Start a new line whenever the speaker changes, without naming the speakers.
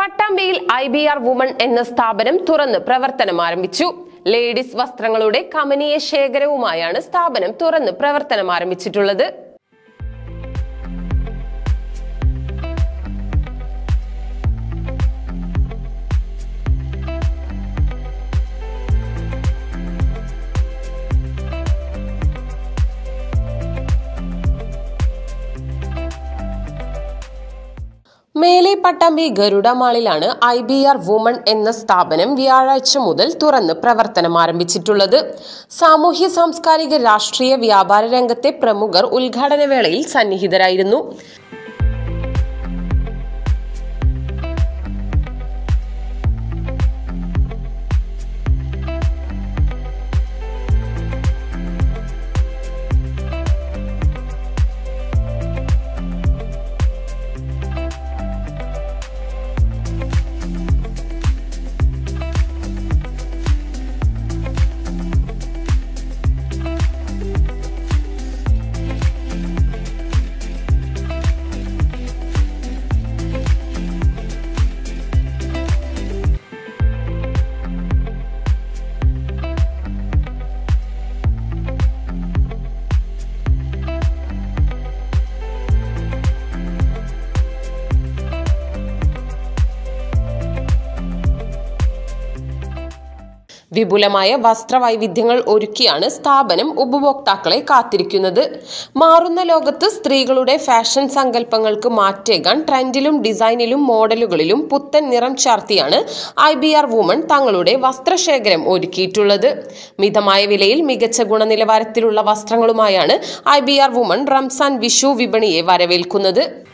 പട്ടാമ്പിയിൽ I B R woman എന്ന സ്ഥാപനം തുറന്ന് പ്രവർത്തനം ആരംഭിച്ചു ലേഡീസ് വസ്ത്രങ്ങളുടെ കമനീയ ശേഖരവുമായാണ് സ്ഥാപനം തുറന്ന് പ്രവർത്തനം ആരംഭിച്ചിട്ടുള്ളത് മേലെ പട്ടാമ്പി ഗരുഡ മാളിലാണ് ഐ ബി ആർ വുമൺ എന്ന സ്ഥാപനം വ്യാഴാഴ്ച മുതൽ തുറന്ന് പ്രവർത്തനം ആരംഭിച്ചിട്ടുള്ളത് സാമൂഹ്യ സാംസ്കാരിക രാഷ്ട്രീയ വ്യാപാര രംഗത്തെ പ്രമുഖർ ഉദ്ഘാടന വേളയിൽ സന്നിഹിതരായിരുന്നു വിപുലമായ വസ്ത്രവൈവിധ്യങ്ങൾ ഒരുക്കിയാണ് സ്ഥാപനം ഉപഭോക്താക്കളെ കാത്തിരിക്കുന്നത് മാറുന്ന ലോകത്ത് സ്ത്രീകളുടെ ഫാഷൻ സങ്കല്പങ്ങൾക്ക് മാറ്റേകാൻ ട്രെൻഡിലും ഡിസൈനിലും മോഡലുകളിലും പുത്തൻ നിറം ചാർത്തിയാണ് ഐ ബി ആർ വുമൺ തങ്ങളുടെ വസ്ത്രശേഖരം ഒരുക്കിയിട്ടുള്ളത് മിതമായ വിലയിൽ മികച്ച ഗുണനിലവാരത്തിലുള്ള വസ്ത്രങ്ങളുമായാണ് I B R woman Ramzan Vishu വിപണിയെ വരവേൽക്കുന്നത്